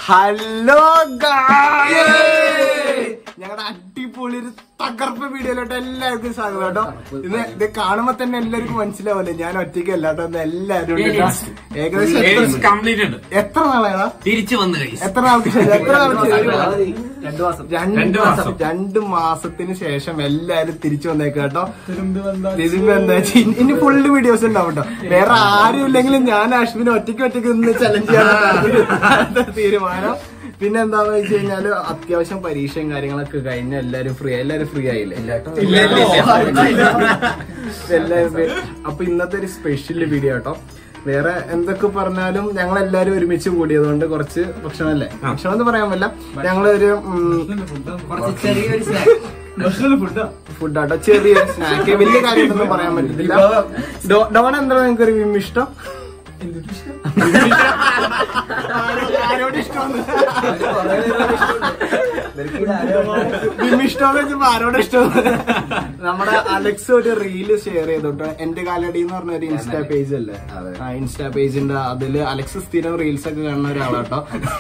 Hello ഞങ്ങളുടെ അടിപൊളി ഒരു തകർപ്പ് വീഡിയോയിലോട്ട് എല്ലാവർക്കും സ്വാഗതം കേട്ടോ ഇന്ന് ഇത് കാണുമ്പോ തന്നെ എല്ലാവർക്കും മനസ്സിലാവല്ലേ ഞാൻ ഒറ്റയ്ക്ക് അല്ലാട്ടോ ഇന്ന് എല്ലാവരും ഉണ്ട് കേട്ടോ. ഏകദേശം എത്ര- കംപ്ലീറ്റ് ഉണ്ട് എത്ര നാളാണ് തിരിച്ചു വന്ന് കൈ എത്ര നാൾക്ക് ശേഷം എത്ര നാൾക്ക് ശേഷം രണ്ടു മാസം രണ്ട് രണ്ട് മാസം മാസം. രണ്ട് മാസത്തിന് ശേഷം എല്ലാരും തിരിച്ചു വന്നേക്ക കേട്ടോ ഇതിപ്പോ എന്താ വെച്ചാ ഇനി- ഇനി ഫുള്ള് വീഡിയോസ് ഉണ്ടാവും കേട്ടോ വേറെ ആരും ഇല്ലെങ്കിലും ഞാൻ അശ്വിന് ഒറ്റയ്ക്ക് ഒറ്റയ്ക്ക് നിന്ന് ചലഞ്ച് ചെയ്യാൻ തീരുമാനം പിന്നെ എന്താന്ന് വെച്ച് കഴിഞ്ഞാല് അത്യാവശ്യം പരീക്ഷയും കാര്യങ്ങളൊക്കെ കഴിഞ്ഞ എല്ലാരും ഫ്രീ എല്ലാരും ഫ്രീ ആയില്ലേ ഇല്ല, ഇല്ല, ഇല്ല. എല്ലാരും free. അപ്പൊ ഇന്നത്തെ ഒരു സ്പെഷ്യൽ വീഡിയോ കേട്ടോ വേറെ എന്തൊക്കെ പറഞ്ഞാലും ഞങ്ങൾ എല്ലാരും ഒരുമിച്ച് കൂടിയതുകൊണ്ട് കുറച്ച് ഭക്ഷണമല്ലേ ഭക്ഷണം എന്ന് പറയാൻ പറ്റില്ല ഞങ്ങളൊരു ഉം, കുറച്ച് ചെറിയൊരു സ്നാക്ക് ഫുഡ് ആട്ടോ ചെറിയ സ്നാക്ക് വലിയ കാര്യമൊന്നും പറയാൻ പറ്റത്തില്ല ഡോ- ഡോൺ എന്താ നിങ്ങൾക്ക് ഒരു വിം ഇഷ്ടം ആരോട് ഇഷ്ടം വിം ഇഷ്ടം വെച്ചപ്പോ ആരോട് ഇഷ്ടം നമ്മുടെ അലക്സ് ഒരു റീല് ഷെയർ ചെയ്തോട്ടോ എന്റെ കാലടി എന്ന് പറഞ്ഞ ഒരു ഇൻസ്റ്റാ പേജ് അല്ലേ ആ ഇൻസ്റ്റാ പേജിന്റെ അതില് അലക്സ് സ്ഥിരം റീൽസ് ഒക്കെ കാണുന്ന ഒരാളാട്ടോ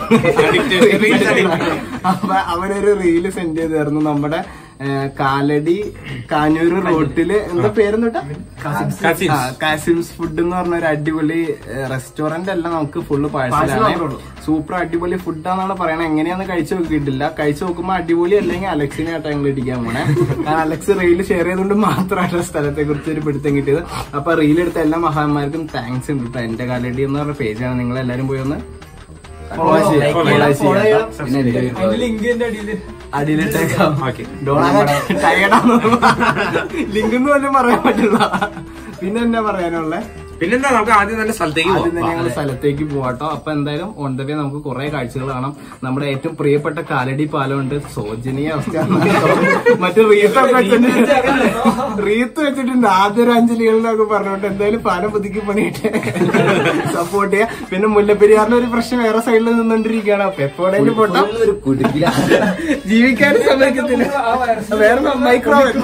അപ്പൊ അവനൊരു റീല് സെൻഡ് ചെയ്തായിരുന്നു നമ്മുടെ ഏ, കാലടി കാഞ്ഞൂര് റോട്ടില് എന്താ പേരെന്നിട്ടാ കാസിംസ്. കാസിംസ് ഫുഡ് എന്ന് പറഞ്ഞ ഒരു അടിപൊളി റെസ്റ്റോറന്റ് അല്ല നമുക്ക് ഫുള്ള് പാഴ്സലാണ് സൂപ്പർ അടിപൊളി ഫുഡാന്നാണ് പറയണത് എങ്ങനെയാന്ന് കഴിച്ചു നോക്കിയിട്ടില്ല കഴിച്ചു നോക്കുമ്പോ അടിപൊളി അല്ലെങ്കിൽ അലക്സിനെ ആയിട്ട് ഞങ്ങൾ ഇടിക്കാൻ പോണേ കാരണം അലക്സ് റീല് ഷെയർ ചെയ്തുകൊണ്ട് മാത്രമാണ് സ്ഥലത്തെ കുറിച്ച് ഒരു പിടുത്തം കിട്ടിയത് അപ്പൊ റീൽ എടുത്ത എല്ലാ മഹാന്മാർക്കും താങ്ക്സ് ഉണ്ട് കേട്ടോ എന്റെ കാലടി എന്ന് പറഞ്ഞ പേജാണ് നിങ്ങൾ എല്ലാരും പോയി ഒന്ന് follow ചെയ്യാം. follow follow ചെയ്യാം. ചെയ്യാം. പിന്നെ ഇതില് ലിങ്കിന്റെ അടിയിൽ അടിയിലിട്ടേക്കാം ഓക്കെ ടയർഡാന്ന് ലിങ്ക് എന്ന് പോലും പറയാൻ പറ്റില്ല പിന്നെ എന്നാ പറയാനുള്ള പിന്നെന്താ നമുക്ക് ആദ്യം തന്നെ സ്ഥലത്തേക്ക് ആദ്യം തന്നെ ഞങ്ങൾ പോവാം സ്ഥലത്തേക്ക് പോവാട്ടോ അപ്പൊ എന്തായാലും ഓൺ ദ വേ നമുക്ക് കുറെ കാഴ്ചകൾ കാണാം നമ്മുടെ ഏറ്റവും പ്രിയപ്പെട്ട കാലടി പാലമുണ്ട് ശോചനീയ അവസ്ഥയാണ് മറ്റു റീത്തൊക്കെ വെച്ചിട്ടുണ്ട് റീത്ത് വെച്ചിട്ടുണ്ട് ആദരാഞ്ജലികളിലൊക്കെ പറഞ്ഞോണ്ട് എന്തായാലും പാലം പുതുക്കി പണിയിട്ട് സപ്പോർട്ട് ചെയ്യാം പിന്നെ മുല്ലപ്പെരിയാറിന്റെ ഒരു പ്രശ്നം വേറെ സൈഡിൽ നിന്നോണ്ടിരിക്കുകയാണ് അപ്പൊ എപ്പോഴേലും പൊട്ടാം ഒരു കുടുക്കില ജീവിക്കാൻ സമ്മതിക്കത്തില്ല വേറെ മൈക്രോവേവ്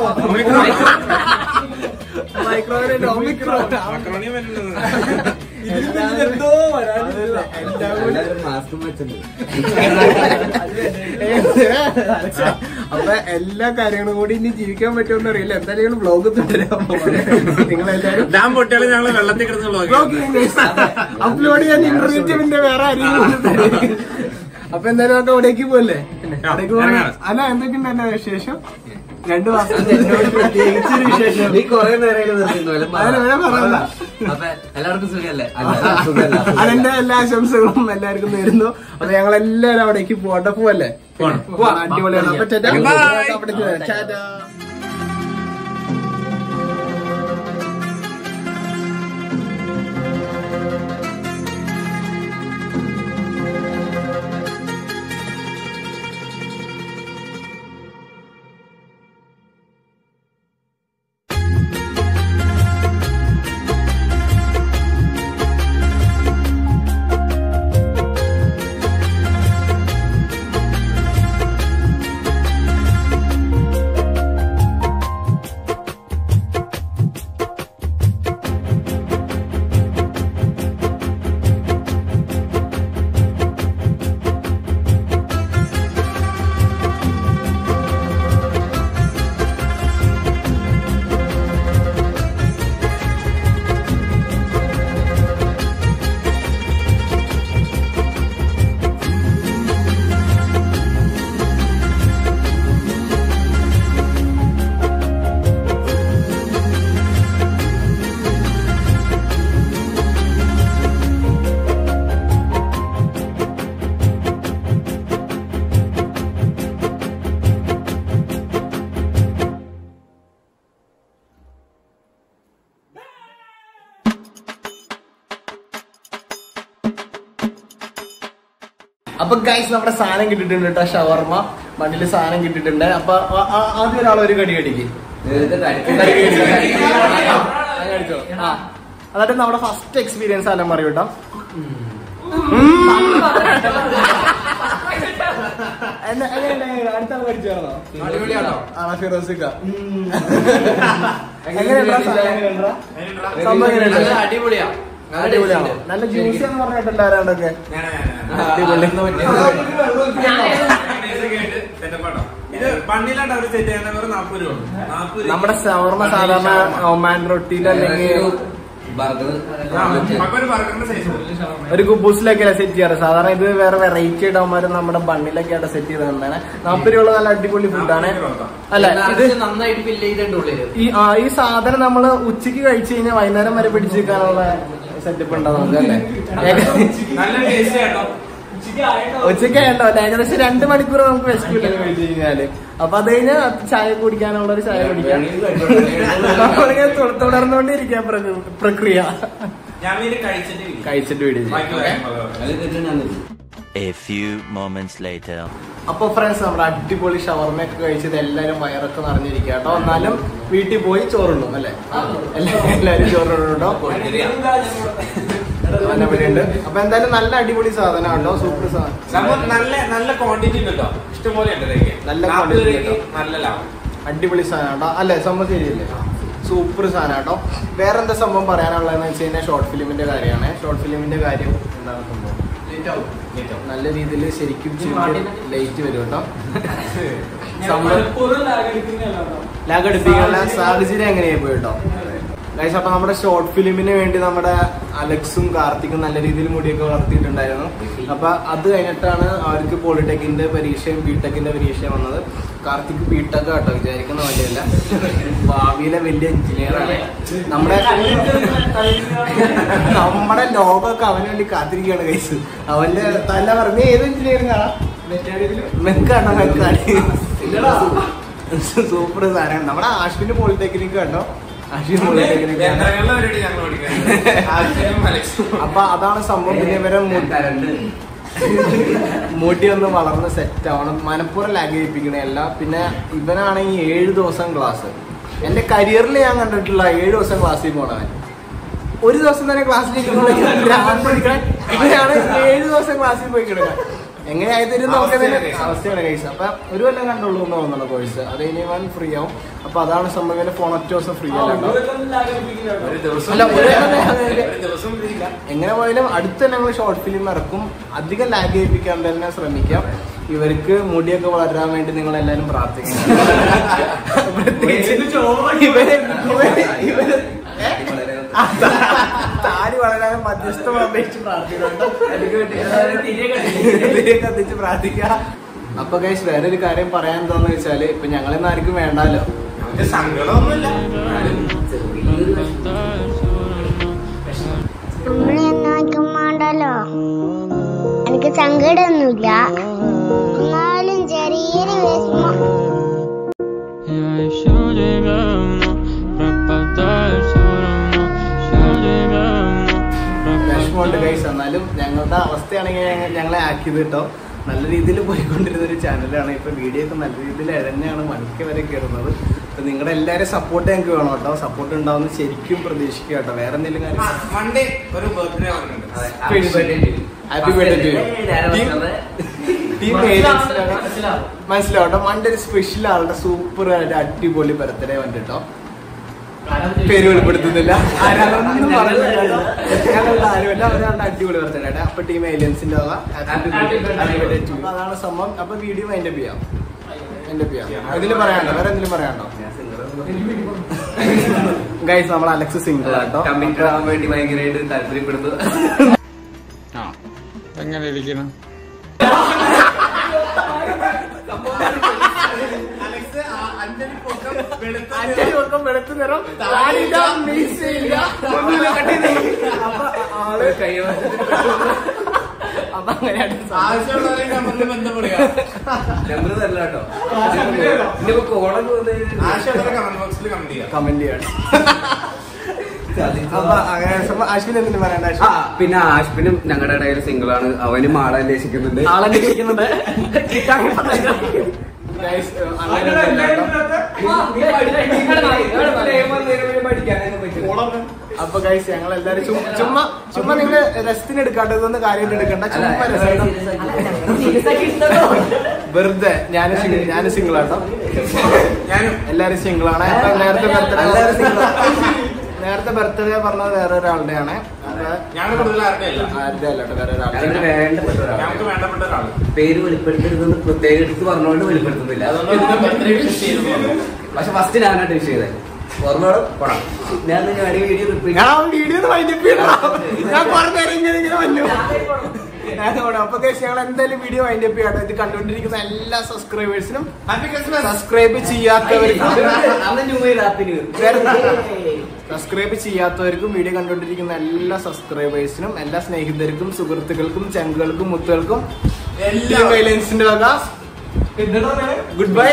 മൈക്രോവേവ് ഒമിക്രോ മക്രോണിയും വരുന്നത്. എന്തോ വരാനില്ല എല്ലാവരും മാസ്കും വെച്ചിട്ടുണ്ട് അപ്പൊ എല്ലാ കാര്യങ്ങളും കൂടി ഇനി ജീവിക്കാൻ പറ്റുമെന്ന് അറിയില്ല എന്തായാലും ബ്ലോഗ് തുടരാൻ നിങ്ങളെല്ലാരും ഡാം പൊട്ടിയാലും ഞങ്ങൾ വെള്ളത്തിൽ കിടന്നുള്ള അപ്ലോഡ് ചെയ്യാൻ ഇന്റർനെറ്റിന്റെ വേറെ ആരെയും അപ്പൊ എന്തായാലും നമുക്ക് അവിടേക്ക് പോകല്ലേ ആ, അവിടേക്ക് പോകാൻ ഇറങ്ങാം. അല്ല എന്തൊക്കെയുണ്ട് എന്റെ വിശേഷം രണ്ടു മാസം എന്നോട് പ്രത്യേകിച്ചൊരു വിശേഷം നീ കൊറേ നേരം നിർത്തുന്നു അതിന് വേറെ പറയണ്ട. അപ്പൊ എല്ലാവർക്കും സുഖല്ലേ അല്ല സുഖല്ല അതിന്റെ എല്ലാ ആശംസകളും എല്ലാവർക്കും നേരുന്നു അപ്പൊ ഞങ്ങൾ എല്ലാവരും അവിടേക്ക് പോട്ടെ പോവല്ലേ പോണം. പോവാം. അടിപൊളിയാണ് അപ്പൊ ചേട്ടാ Bye. അവിടേക്ക് വരാം. ടാറ്റാ. അപ്പൊ ഗൈസ് നമ്മുടെ സാധനം കിട്ടിയിട്ടുണ്ട് കേട്ടോ ഷവർമ്മ മണ്ണില് സാധനം കിട്ടിയിട്ടുണ്ട് അപ്പൊ ആ- ആ- ആദ്യം ഒരാൾ ഒരു കടി കടിക്ക് ആ അതായത് നമ്മുടെ ഫസ്റ്റ് എക്സ്പീരിയൻസ് അല്ല പറയൂ കേട്ടോ എന്നെ- എങ്ങനെയുണ്ട്? എങ്ങനെയുണ്ട്? അടുത്ത ആൾ കടിച്ചു തരണോ? അടിപൊളിയാണോ? ആണോ ഫിറോസിക്ക എങ്ങനെയുണ്ടാ സാധനം എങ്ങനെയുണ്ടാ? സംഭവം എങ്ങനെയുണ്ട്? അടിപൊളിയാ അടിപൊളിയാണോ നല്ല ജ്യൂസി എന്ന് പറഞ്ഞിട്ടില്ല ആരാണ്ടൊക്കെ ഇത് പണ്ടിലാണ്ട് അവർ സെറ്റ് ചെയ്യുന്ന വെറും നാൽപ്പത് രൂപ നാൽപ്പത് രൂപ നമ്മുടെ ഷവർമ സാധാരണ ഒമാൻ റൊട്ടിയിൽ അല്ലെങ്കിൽ ബർഗർ ഒരു ബർഗറിന്റെ സൈസ് ഒരു കുബൂസിലൊക്കെയാണ് സെറ്റ് ചെയ്യാറ് സാധാരണ ഇത് വേറെ വെറൈറ്റി ആയിട്ട് നമ്മുടെ ബണ്ണിലൊക്കെയാണ് സെറ്റ് ചെയ്ത് തന്നാണ് നാൽപ്പത് രൂപ നല്ല അടിപൊളി ഫുഡാണ് അല്ല ഇത് നന്നായിട്ട് ഫില്ല് ചെയ്തിട്ടുണ്ട് ഉള്ളില് ഈ ആ, ഈ സാധനം നമ്മള് ഉച്ചക്ക് കഴിച്ചു കഴിഞ്ഞാൽ വൈകുന്നേരം വരെ പിടിച്ചിരിക്കാനുള്ള സെറ്റപ്പ് ഉണ്ടോ നമുക്ക് അല്ലേ നല്ല ടേസ്റ്റ് കേട്ടോ ഉച്ചക്ക് ഉണ്ടോ ഏകദേശം രണ്ട് മണിക്കൂർ നമുക്ക് വിശക്കില്ല കഴിച്ചു കഴിഞ്ഞാല് അപ്പൊ അത് കഴിഞ്ഞാൽ ചായ കുടിക്കാനുള്ള ഒരു ചായ കുടിക്കാം നമ്മളിങ്ങനെ തു- തുടർന്നുകൊണ്ടിരിക്കാം പ്രക- പ്രക്രിയ ഞങ്ങൾ ഇത് കഴിച്ചിട്ട് ഇരിക്കും. കഴിച്ചിട്ട് വീഡിയോ ബാക്കി ചെയ്യാം കാര്യങ്ങളൊക്കെ. A few moments later. അപ്പൊ ഫ്രണ്ട്സ് നമ്മുടെ അടിപൊളി ഷവർമയൊക്കെ കഴിച്ചത് എല്ലാരും വയറൊക്കെ നിറഞ്ഞിരിക്കുക കേട്ടോ എന്നാലും വീട്ടിൽ പോയി ചോറുണ്ണും അല്ലേ എല്ലാ- എല്ലാരും ചോറുണ്ടോ ഉണ്ട് അപ്പൊ എന്തായാലും നല്ല അടിപൊളി സാധനം കേട്ടോ സൂപ്പർ സാധനം സംഭവം നല്ല നല്ല ക്വാണ്ടിറ്റി ഉണ്ട് കേട്ടോ ഇഷ്ടംപോലെ ഉണ്ട് ഇതൊക്കെ. നല്ല നാൽപ്പത് quantity രൂപയ്ക്ക് ഉണ്ട്. നല്ല ലാഭം അടിപൊളി സാധനം കേട്ടോ അല്ലേ സംഭവം ശരിയല്ലേ സൂപ്പർ സാധനം കേട്ടോ വേറെ എന്താ സംഭവം പറയാനുള്ളതെന്ന് വെച്ച് കഴിഞ്ഞാൽ ഷോർട്ട് ഫിലിമിന്റെ കാര്യമാണ് ഷോർട്ട് ഫിലിമിന്റെ കാര്യം എന്താണ് സംഭവം നല്ല രീതിയിൽ ശരിക്കും ലേറ്റ് വരും കേട്ടോ ലാഗ് അടിപ്പിക്കാനുള്ള സാഹചര്യം എങ്ങനെയായി പോയി കേട്ടോ ഗൈസ് അപ്പൊ നമ്മുടെ ഷോർട്ട് ഫിലിമിന് വേണ്ടി നമ്മുടെ അലക്സും കാർത്തിക്കും നല്ല രീതിയിൽ മുടിയൊക്കെ വളർത്തിയിട്ടുണ്ടായിരുന്നു അപ്പൊ അത് കഴിഞ്ഞിട്ടാണ് അവർക്ക് പോളിടെക്കിന്റെ പരീക്ഷയും ബിടെക്കിന്റെ പരീക്ഷയും വന്നത് കാർത്തിക് ബിടെക് കേട്ടോ വിചാരിക്കുന്ന വലിയല്ല ഭാവിയിലെ വലിയ എഞ്ചിനീയറാണ് നമ്മുടെ നമ്മുടെ ലോകമൊക്കെ അവന് വേണ്ടി കാത്തിരിക്കുകയാണ് ഗൈസ് അവന്റെ തന്നെ പറഞ്ഞ ഏത് എഞ്ചിനീയറിംഗ് ആണ് മെക്കാണോ മെക്കാണ് സൂപ്പർ സാധനമാണ് നമ്മുടെ ആഷ്മിന്റെ പോളിടെക്നിക് കണ്ടോ ആഷ്മിന് പോളിടെക്നിക് ആണ് യന്ത്രങ്ങളുടെ പരിപാടി ഞങ്ങൾ പഠിക്കുന്നത് ആശ്ചര്യം അലക്സും അപ്പൊ അതാണ് സംഭവം പിന്നെ ഇവരെ മു- മുടി ഒന്ന് വളർന്ന് സെറ്റ് ആവണം മനപ്പൂർവ്വം ലാഗ് ചെയ്യിപ്പിക്കണേ അല്ല പിന്നെ ഇവനാണെങ്കിൽ ഏഴ് ദിവസം ക്ലാസ് എന്റെ കരിയറിൽ ഞാൻ കണ്ടിട്ടുള്ള ഏഴ് ദിവസം ക്ലാസ്സിൽ പോണവൻ ഒരു ദിവസം തന്നെ ക്ലാസ്സിൽ ഇവനാണ് ഏഴ് ദിവസം ക്ലാസ്സിൽ പോയി കിടക്കാൻ എങ്ങനെ ആയതൊരു നമുക്ക് തന്നെ അവസ്ഥയാണ് കൈസ് അപ്പൊ ഒരു കൊല്ലം കണ്ടുള്ളൂ എന്ന് തോന്നുന്നു കോഴ്സ് അത് ഇനി അവൻ ഫ്രീ ആവും അപ്പൊ അതാണ് സംഭവം ഇവന് ഫോൺ ഒറ്റ ദിവസം ഫ്രീ അല്ല ഒരു ദിവസം അല്ല, ഒരു ദിവസം അതെ. ഒരു ദിവസം ഇല്ല. എങ്ങനെ പോയാലും അടുത്ത് തന്നെ ഞങ്ങൾ ഷോർട്ട് ഫിലിം ഇറക്കും അധികം ലാഗ് ചെയ്യിപ്പിക്കാൻ തന്നെ ശ്രമിക്കാം ഇവർക്ക് മുടിയൊക്കെ വളരാൻ വേണ്ടി നിങ്ങൾ എല്ലാവരും പ്രാർത്ഥിക്കണം പ്രത്യേകിച്ച് ഇവര് ഇവര് ഇവര് ഏ? ആ, താടി വളരാനും മധ്യസ്ഥം അപേക്ഷിച്ച് പ്രാർത്ഥിക്കുന്നുണ്ട് തിരികെ കത്തിച്ച് പ്രാർത്ഥിക്കുക അപ്പൊ ഗൈസ് വേറൊരു കാര്യം പറയാൻ എന്താന്ന് വെച്ചാല് ഇപ്പൊ ഞങ്ങളിന്ന് ആർക്കും വേണ്ടാലോ അവന്റെ സങ്കടമൊന്നുമില്ല എന്നാലും നമ്മളെയൊന്നും ആർക്കും വേണ്ടല്ലോ എനിക്ക് സങ്കടമൊന്നുമില്ല എന്നാലും ചെറിയൊരു വിഷമം Я еще говно, пропадаю все равно, еще говно, വിഷമമുണ്ട് ഗൈസ് എന്നാലും ഞങ്ങളുടെ അവസ്ഥയാണെങ്കിൽ ഞങ്ങ- ഞങ്ങളെ ആക്കിയത് കേട്ടോ നല്ല രീതിയിൽ പോയിക്കൊണ്ടിരുന്ന ഒരു ചാനലാണ് ഇപ്പൊ വീഡിയോ ഒക്കെ നല്ല രീതിയിൽ ഇഴഞ്ഞാണ് മണിക്ക് വരെ കയറുന്നത് അപ്പൊ നിങ്ങളുടെ എല്ലാവരും സപ്പോർട്ട് ഞങ്ങൾക്ക് വേണം കേട്ടോ സപ്പോർട്ട് ഉണ്ടാവുന്ന ശരിക്കും പ്രതീക്ഷിക്കുക കേട്ടോ വേറെ എന്തെങ്കിലും കാര്യം മൺഡേ ഒരു ബർത്ത്ഡേ വന്നിട്ടുണ്ട് ഹാപ്പി ബർത്ത്ഡേ ടീം മനസ്സിലാവട്ടോ മൺഡേ ഒരു സ്പെഷ്യൽ ആളുടെ സൂപ്പർ ആയിട്ട് അടിപൊളി ബർത്ത്ഡേ വന്നിട്ടോ പേര് വെളിപ്പെടുത്തുന്നില്ല ആരാണെന്നൊന്നും പറയുന്നില്ല ഞങ്ങളുടെ ആരുമല്ല അവരാണ് അടിപൊളി ബർത്ത്ഡേ അപ്പൊ ടീം ഏലിയൻസിന്റെ വക happy birthday to you. അപ്പൊ അതാണ് സംഭവം അപ്പൊ വീഡിയോ മൈൻഡ് ചെയ്യാം മൈൻഡ് ചെയ്യാം ഇതിൽ പറയാണ്ടോ വേറെ എന്തെങ്കിലും പറയാണ്ടോ ഗൈസ് നമ്മൾ അലക്സ് സിംഗിൾ ആട്ടോ കമ്മിറ്റഡ് ആവാൻ വേണ്ടി ഭയങ്കരമായിട്ട് താല്പര്യപ്പെടുന്നു എങ്ങനെ ഇരിക്കണം അഞ്ചടി പൊക്കം വെളുത്ത നിറം താടിയില്ല, മീശയില്ല, ഒന്നുമില്ല, കട്ടിയില്ല. അപ്പൊ ആള് അപ്പൊ അങ്ങനെയാണ് സംഭവം. ആവശ്യമുള്ളവരെ നമ്പറിൽ ബന്ധപ്പെടുക നമ്പർ തരല കേട്ടോ ഇനിയിപ്പോ കോളൊക്കെ വന്നു ആവശ്യമുള്ളവരെ കമന്റ് ബോക്സിൽ കമന്റ് ചെയ്യാം കമന്റ് ചെയ്യാണ് അപ്പൊ അങ്ങനെ സംഭവം അശ്വിൻ എന്തിനു പറയണ്ട ആ അശ്വിൻ പിന്നെ ആഷ്പിനും ഞങ്ങളുടെ ഇടയിൽ സിംഗിൾ ആണ് അവനും ആളെ അന്വേഷിക്കുന്നുണ്ട് ആളെ കിട്ടുന്നുണ്ട് Guys, അങ്ങനെ ഒന്നുമില്ല കേട്ടോ. അപ്പൊ ഗൈസ് ഞങ്ങൾ എല്ലാരും ചുമ്മാ ചുമ്മാ നിങ്ങൾ രസത്തിന് എടുക്കാണ്ടതൊന്നും കാര്യമായിട്ട് എടുക്കണ്ട ചുമ്മാ രസം വെറുതെ ഞാൻ ഞാൻ സിംഗിൾ ആട്ടോ ഞാനും എല്ലാരും സിംഗിൾ ആണ് അപ്പൊ നേരത്തെ birthday- എല്ലാവരും single നേരത്തെ ബർത്ത്ഡേ പറഞ്ഞത് വേറെ ഒരാളുടെയാണ് അപ്പൊ ഞാൻ കൂടുതൽ ആരുടെ അല്ല ആരുടെ അല്ല കേട്ടോ, വേറെ ഞങ്ങൾക്ക് ഒരാളുടെ വേണ്ടപ്പെട്ട ഒരാളാണ്. ഞങ്ങൾക്ക് വേണ്ടപ്പെട്ട ഒരാള് പേര് വെളിപ്പെടുത്തരുതെന്ന് പ്രത്യേകം എടുത്ത് പറഞ്ഞുകൊണ്ട് വെളിപ്പെടുത്തുന്നില്ല അതുകൊണ്ട് ഇതിന്റെ birthday wish ചെയ്തു. പക്ഷെ ഫസ്റ്റ് ഞാനായിട്ട് വിഷ് ചെയ്തത് ഓർമ്മയോടെ പോടാം ഞാൻ വേണമെങ്കിൽ വീഡിയോ റിപ്പീറ്റ് ഞാൻ വീഡിയോ വൈൻഡപ്പ് ഞാൻ കുറെ നേരം ഇങ്ങനെ ഇങ്ങനെ വന്നു ഞാനോടെ അപ്പൊ guys, ഞങ്ങൾ എന്തായാലും വീഡിയോ വൈൻഡപ്പ് ചെയ്യാട്ടോ ഇത് കണ്ടുകൊണ്ടിരിക്കുന്ന എല്ലാ സബ്സ്ക്രൈബേഴ്സിനും സബ്സ്ക്രൈബ് ചെയ്യാത്തവർക്കും അന്ന് new year happy new subscribe ചെയ്യാത്തവർക്കും വീഡിയോ കണ്ടുകൊണ്ടിരിക്കുന്ന എല്ലാ സബ്സ്ക്രൈബേഴ്സിനും എല്ലാ സ്നേഹിതർക്കും സുഹൃത്തുക്കൾക്കും ചങ്കുകൾക്കും മുത്തുകൾക്കും എല്ലാ വൈലൻസിന്റെ വക ഗുഡ് ബൈ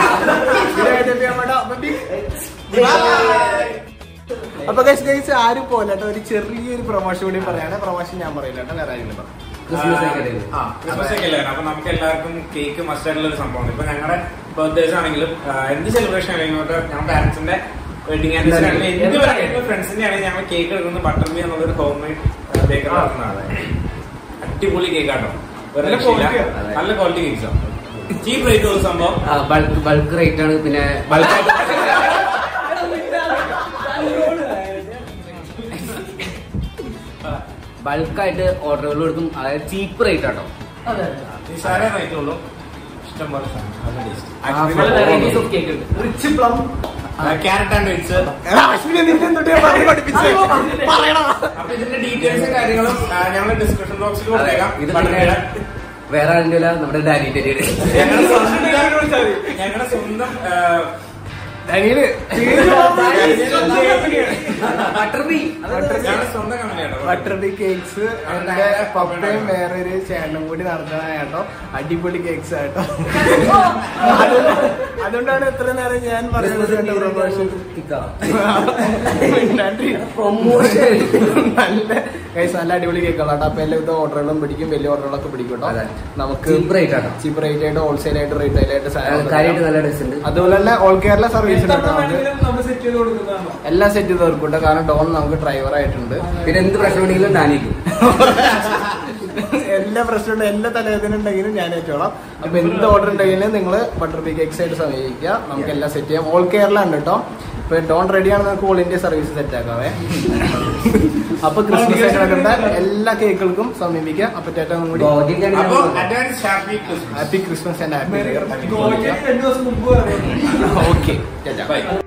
അപ്പൊ ഗൈസ് ഗൈസ് ആരും പോലെ കേട്ടോ ഒരു ചെറിയൊരു പ്രൊമോഷൻ കൂടി പറയാണ് പ്രൊമോഷൻ ഞാൻ പറയില്ല കേട്ടോ വേറെ ആരെങ്കിലും പറ ക്രിസ്മസ് ഒക്കെ ആ, ക്രിസ്മസ് ഒക്കെ അല്ലേ അപ്പൊ നമുക്ക് എല്ലാവർക്കും കേക്ക് മസ്റ്റ് ആയിട്ടുള്ള ഒരു സംഭവമാണ് ഇപ്പൊ ഞങ്ങളുടെ ബർത്ത്ഡേസ് ആണെങ്കിലും ആ, എന്ത് സെലിബ്രേഷൻ ആണെങ്കിലും ഒക്കെ ഞങ്ങളുടെ പാരന്റ്സിന്റെ വെഡിങ് ആനിവേഴ്സറി ആണെങ്കിലും എന്ത് പറയുന്നത് ഫ്രണ്ട്സിന്റെ ആണെങ്കിൽ ഞങ്ങൾ കേക്ക് എടുക്കുന്നത് ബട്ടർ ബി എന്നുള്ളൊരു ഹോം മെയ്ഡ് ബേക്കർ നടത്തുന്നതാണ് അടിപൊളി കേക്ക് ആട്ടോ ഒരു നല്ല രക്ഷയില്ല. quality ആണ്. നല്ല ക്വാളിറ്റി കേക്ക്സ് ചീപ്പ് റേറ്റ് ഉള്ള സംഭവം ബൾക്ക് ബൾക്ക് റേറ്റ് ആണ് പിന്നെ ബൾക്കായിട്ട് ഓർഡറുകൾ കൊടുക്കും അതായത് ചീപ്പ് റേറ്റ് ആട്ടോ നിസാര റേറ്റ് ഉള്ളൂ ഇഷ്ടം പോലെ സാധനം. നല്ല ടേസ്റ്റ് varieties of cake ഉണ്ട്. റിച്ച് പ്ലം ക്യാരറ്റ് ആൻഡ് വെച്ച് അശ്വിനെ നിന്നെ എന്തൊക്കെ പറഞ്ഞു പഠിപ്പിച്ചേ പറയണ അപ്പൊ ഇതിന്റെ ഡീറ്റെയിൽസും കാര്യങ്ങളും ഞങ്ങൾ ഡിസ്ക്രിപ്ഷൻ ബോക്സിൽ കൊടുത്തേക്കാം ഇത് Butter പിന്നെ Bee-യുടെ. വേറെ ആരുടെ നമ്മുടെ ഡാഡി ഞങ്ങളുടെ സ്വന്തം ഞങ്ങളുടെ സ്വന്തം ആ, ഡനിയല് ബട്ടർ ബി ഞങ്ങളുടെ സ്വന്തം കമ്പനിയാണ് ബട്ടർ ബി കേക്ക്സ് എന്റെ പപ്പയും വേറൊരു ചേട്ടനും കൂടി നടത്തുന്ന കേട്ടോ അടിപൊളി കേക്ക്സ് ആട്ടോ അത് അതുകൊണ്ടാണ് ഇത്ര നേരം ഞാൻ പറയുന്നത് കേട്ടോ പ്രൊമോഷൻ പ്രൊമോഷൻ നല്ല guys, നല്ല അടിപൊളി കേക്കുകളാട്ടോ അപ്പൊ എല്ലാവിധ ഓർഡറുകളും പിടിക്കും വലിയ ഓർഡറുകളൊക്കെ പിടിക്കും കേട്ടോ അതെ. നമുക്ക് ചീപ്പ് റേറ്റ് ആട്ടോ ചീപ്പ് റേറ്റ് ആയിട്ട് ഹോൾസെയിൽ ആയിട്ട് റീറ്റെയിൽ ആയിട്ട് സാധനം കാര്യമായിട്ട് നല്ല ഡ്രസ് ഉണ്ട് അതുപോലെ തന്നെ ഓൾ കേരള സർവീസ് ഉണ്ട് കേട്ടോ നമുക്ക്. എല്ലാം സെറ്റ് ചെയ്ത് തീർക്കും കേട്ടോ കാരണം ഡോൺ നമുക്ക് ഡ്രൈവർ ആയിട്ടുണ്ട് പിന്നെ എന്ത് പ്രശ്നം ഉണ്ടെങ്കിലും ഡാനിക്കും എല്ലാ പ്രശ്നമുണ്ട് എല്ലാ തലവേദന ഉണ്ടെങ്കിലും ഞാൻ ഏറ്റോളാം അപ്പൊ എന്ത് ഓർഡർ ഉണ്ടെങ്കിലും നിങ്ങൾ ബട്ടർ ബി കേക്ക്സ് ആയിട്ട് സമീപിക്കുക നമുക്ക് എല്ലാം സെറ്റ് ചെയ്യാം ഓൾ കേരള ഉണ്ട് കേട്ടോ ഇപ്പൊ ഡോൺ റെഡി ആണ് നമുക്ക് ഓൾ ഇന്ത്യ സർവീസ് സെറ്റ് ആക്കാവേ അപ്പൊ ക്രിസ്മസ് ആയിട്ട് നടക്കേണ്ട എല്ലാ കേക്കുകൾക്കും സമീപിക്കുക അപ്പൊ ചേട്ടാ കൂടി അപ്പൊ advance happy Christmas happy Christmas and happy okay ചേട്ടാ ബൈ